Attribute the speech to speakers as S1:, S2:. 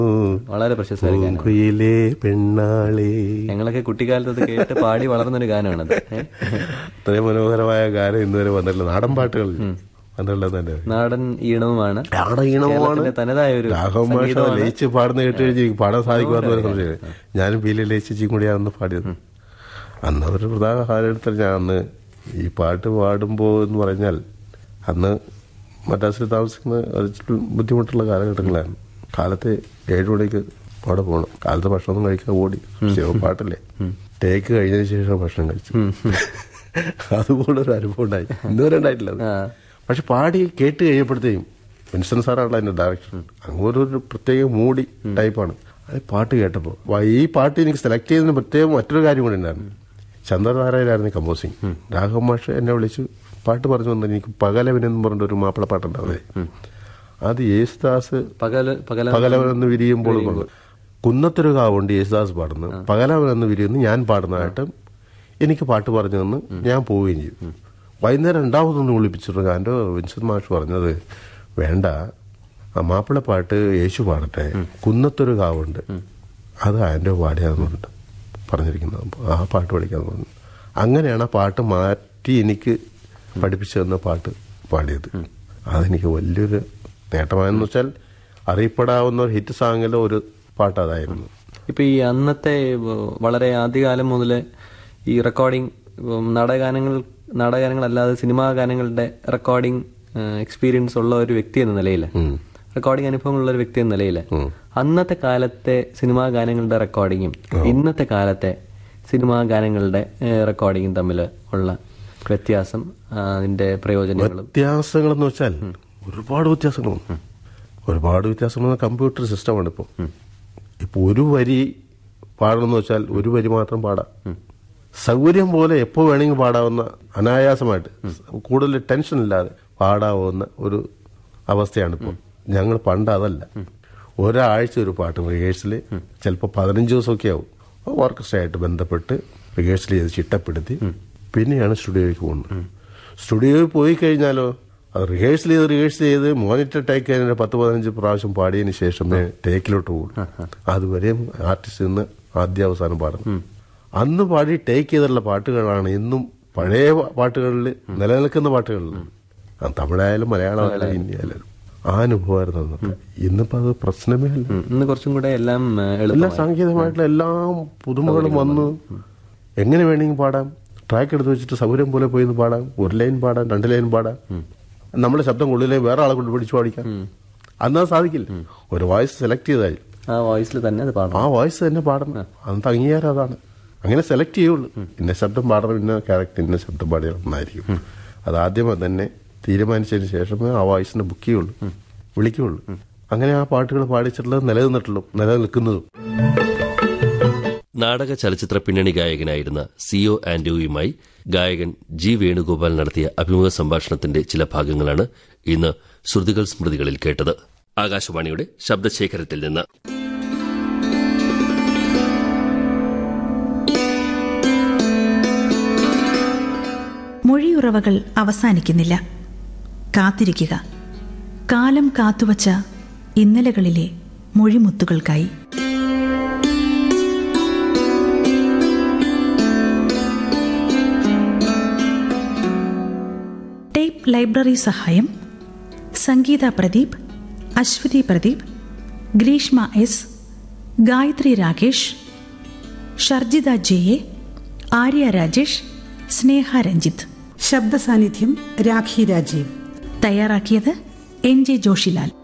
S1: വളരെ പ്രശസ്തമായ ഗാനം
S2: കുയിലേ പെണ്ണാളേ
S1: ഞങ്ങളൊക്കെ കുട്ടിക്കാലത്ത് അത് കേട്ട് പാടി വളർന്നൊരു ഗാനമാണത് ഏ?
S2: ഇത്രയും മനോഹരമായ ഗാനം ഇന്നുവരെ വന്നിട്ടില്ല നാടൻ പാട്ടുകൾ വന്നിട്ടുള്ളത് തന്നെ
S1: നാടൻ ഈണവുമാണ്
S2: നാടൻ ഈണമാണ്
S1: കേരളത്തിന്റെ തനതായ ഒരു
S2: രാഘവ മാഷ
S1: സംഗീതമാണ്.
S2: ലയിച്ച് പാടുന്ന കേട്ട് കഴിഞ്ഞ് എനിക്ക് പാടാൻ സാധിക്കുമെന്ന് ഒരു സംശയം ഞാനും ബീലി ലയിച്ചും കൂടിയാണ് പാടിയത് അന്ന് ഒരു പ്രധാന കാലഘട്ടത്തിൽ ഞാൻ അന്ന് ഈ പാട്ട് പാടുമ്പോൾ എന്ന് പറഞ്ഞാൽ അന്ന് മദ്രാസിൽ താമസിക്കുന്ന ഒരു ഇച്ചിരി ബുദ്ധിമുട്ടുള്ള കാലഘട്ടങ്ങളാണ് കാലത്ത് ഏഴു മണിക്ക് അവിടെ പോകണം കാലത്ത് ഭക്ഷണം കഴിക്കാൻ ഓടി ശിവ പാട്ടല്ലേ ടേക്ക് കഴിഞ്ഞതിന് ശേഷം ഭക്ഷണം കഴിച്ചു അതുപോലൊരു അനുഭവം ഉണ്ടായി ഇന്നുവരെ ഉണ്ടായിട്ടില്ല അത്.
S1: ആ.
S2: പക്ഷെ പാടി കേട്ട് കഴിയപ്പോഴത്തേക്കും വിൻസൻ സാറാണല്ലോ അതിന്റെ ഡയറക്ഷൻ അങ്ങനെ ഒരു പ്രത്യേക മൂടി ടൈപ്പാണ് അത് പാട്ട് കേട്ടപ്പോൾ ഈ പാട്ട് എനിക്ക് സെലക്ട് ചെയ്തതിന് പ്രത്യേകം മറ്റൊരു കാര്യം കൂടി ഉണ്ടായിരുന്നു ചന്ദ്രനാരായണായിരുന്നു കമ്പോസിങ് രാഘവ മാഷ് എന്നെ വിളിച്ചു പാട്ട് പറഞ്ഞു വന്നു എനിക്ക് പകലവനെന്ന് പറഞ്ഞിട്ട് ഒരു മാപ്പിള പാട്ടുണ്ടാവേ അത് യേശുദാസ്
S1: പകല് പകല
S2: പകലവനെന്ന് വിരിയുമ്പോൾ എന്നുള്ളത്. കുന്നത്തൊരു കാവുണ്ട് യേശുദാസ് പാടുന്നു പകലവനെന്ന് വിരിയുന്നു ഞാൻ പാടുന്നതായിട്ട് എനിക്ക് പാട്ട് പറഞ്ഞു തന്ന് ഞാൻ പോവുകയും ചെയ്യും വൈകുന്നേരം രണ്ടാമതൊന്ന് വിളിപ്പിച്ചിട്ട് എൻ്റെ വിൻസെന്റ് മാഷ് പറഞ്ഞത് വേണ്ട ആ മാപ്പിള പാട്ട് യേശു പാടട്ടെ കുന്നത്തൊരു കാവുണ്ട് അത് അതിൻ്റെ പാടിയാന്ന് പറഞ്ഞിട്ട് പറഞ്ഞിരിക്കുന്നത് അപ്പോൾ ആ പാട്ട് പഠിക്കാന്ന് പറഞ്ഞു അങ്ങനെയാണ് ആ പാട്ട് മാറ്റി എനിക്ക് പഠിപ്പിച്ചു തന്ന പാട്ട് പാടിയത് അതെനിക്ക് വലിയൊരു നേട്ടമായെന്ന് വെച്ചാൽ അറിയപ്പെടാവുന്ന ഒരു ഹിറ്റ് സാങ്ങിലെ ഒരു പാട്ട് അതായിരുന്നു
S1: ഇപ്പൊ ഈ അന്നത്തെ ഏഹ്, വളരെ ആദ്യകാലം മുതൽ ഈ റെക്കോർഡിംഗ് നാടകഗാനങ്ങൾ നാടകഗാനങ്ങളല്ലാതെ സിനിമാ ഗാനങ്ങളുടെ റെക്കോർഡിംഗ് എക്സ്പീരിയൻസ് ഉള്ള ഒരു വ്യക്തി എന്ന നിലയിൽ
S2: ഉം.
S1: റെക്കോർഡിംഗ് അനുഭവങ്ങളുള്ള ഒരു വ്യക്തി എന്ന നിലയിൽ അന്നത്തെ കാലത്തെ സിനിമാ ഗാനങ്ങളുടെ റെക്കോർഡിങ്ങും ഇന്നത്തെ കാലത്തെ സിനിമാ ഗാനങ്ങളുടെ റെക്കോർഡിങ്ങും തമ്മിൽ ഉള്ള വ്യത്യാസം ആ, അതിന്റെ പ്രയോജനങ്ങളും
S2: വ്യത്യാസങ്ങളെന്ന് വെച്ചാൽ ഒരുപാട് വ്യത്യാസങ്ങളുണ്ട് ഒരുപാട് വ്യത്യാസങ്ങൾ കമ്പ്യൂട്ടർ സിസ്റ്റമാണ് ഇപ്പോൾ ഇപ്പോൾ ഒരു വരി പാടണമെന്ന് വെച്ചാൽ ഒരു വരി മാത്രം പാടാം സൗകര്യം പോലെ എപ്പോൾ വേണമെങ്കിൽ പാടാവുന്ന അനായാസമായിട്ട് കൂടുതൽ ടെൻഷൻ ഇല്ലാതെ പാടാവുന്ന ഒരു അവസ്ഥയാണ് ഇപ്പോൾ ഞങ്ങൾ പണ്ട് അതല്ല ഒരാഴ്ച ഒരു പാട്ട് റിഹേഴ്സൽ ചിലപ്പോൾ പതിനഞ്ച് ദിവസമൊക്കെ ആവും ഓർക്കസ്ട്രയായിട്ട് ബന്ധപ്പെട്ട് റിഹേഴ്സൽ ചെയ്ത് ചിട്ടപ്പെടുത്തി പിന്നെയാണ് സ്റ്റുഡിയോയ്ക്ക് പോകുന്നത് സ്റ്റുഡിയോയിൽ പോയി കഴിഞ്ഞാലോ അത് റിഹേഴ്സൽ ചെയ്ത് റിഹേഴ്സൽ ചെയ്ത് മോണിറ്റർ ടേക്ക് കഴിഞ്ഞ പത്ത് പതിനഞ്ച് പ്രാവശ്യം പാടിയതിന് ശേഷമേ ടേക്കിലോട്ട് പോകും അതുവരെയും ആർട്ടിസ്റ്റ് നിന്ന് ആദ്യാവസാനം പാടും അന്ന് പാടി ടേക്ക് ചെയ്തിട്ടുള്ള പാട്ടുകളാണ് ഇന്നും പഴയ പാട്ടുകളിൽ നിലനിൽക്കുന്ന പാട്ടുകളിൽ ആ തമിഴായാലും മലയാളമായാലും ഹിന്ദി ആയാലും ആ അനുഭവമായിരുന്നു അന്നത്തെ ഇന്നിപ്പോ അത് പ്രശ്നമേ അല്ല
S1: ഉം, ഇന്ന് കുറച്ചും കൂടെ എല്ലാം ഏഹ്,
S2: എല്ലാ
S1: എളുപ്പമായി
S2: സാങ്കേതികമായിട്ടുള്ള എല്ലാ പുതുമകളും വന്നു എങ്ങനെ വേണമെങ്കിൽ പാടാം ട്രാക്ക് എടുത്ത് വെച്ചിട്ട് സൗകര്യം പോലെ പോയി ഒന്ന് പാടാം ഒരു ലൈൻ പാടാം രണ്ട് ലൈൻ പാടാം നമ്മുടെ ശബ്ദം കൊള്ളില്ലേ വേറെ ആളെ കൊണ്ട് പിടിച്ചു പാടിക്കാം അന്നത് സാധിക്കില്ല ഒരു വോയിസ് സെലക്ട് ചെയ്തായി
S1: ആ വോയിസിൽ തന്നെ അത് പാടണം
S2: ആ വോയിസ് തന്നെ പാടണം അന്നത്തെ അംഗീകാരം അതാണ് അങ്ങനെ സെലക്ട് ചെയ്യുള്ളൂ ഇന്ന ശബ്ദം പാടണം ഇന്ന ക്യാരക്ടർ ഇന്ന ശബ്ദം പാടിയാൽ നന്നായിരിക്കും അത് ആദ്യമേ തന്നെ തീരുമാനിച്ചതിന് ശേഷമേ ആ വോയിസിനെ ബുക്ക് ചെയ്യുള്ളൂ വിളിക്കുള്ളൂ അങ്ങനെ ആ പാട്ടുകൾ പാടിച്ചിട്ടുള്ളത് നിലനിന്നിട്ടുള്ളൂ നിലനിൽക്കുന്നതും
S3: നാടക ചലച്ചിത്ര പിന്നണി ഗായകനായിരുന്ന സിഒ ആന്റോയുമായി ഗായകൻ ജി വേണുഗോപാൽ നടത്തിയ അഭിമുഖ സംഭാഷണത്തിന്റെ ചില ഭാഗങ്ങളാണ് ഇന്ന് ശ്രുതികൾ സ്മൃതികളിൽ കേട്ടത് ആകാശവാണിയുടെ ശബ്ദശേഖരത്തിൽ നിന്ന്
S4: മൊഴിയുറവകൾ അവസാനിക്കുന്നില്ല കാത്തിരിക്കുക കാലം കാത്തുവച്ച ഇന്നലകളിലെ മൊഴിമുത്തുകൾക്കായി ടേപ്പ് ലൈബ്രറി സഹായം Sangeetha Pradeep Aswathi Pradeep Greeshma S Gayathri Rakesh Sharjitha J A Arya Rajesh Sneha Ranjith
S5: ശബ്ദ സാന്നിധ്യം രാഖി രാജീവ്
S4: തയ്യാറാക്കിയത് എൻ ജെ ജോഷിലാൽ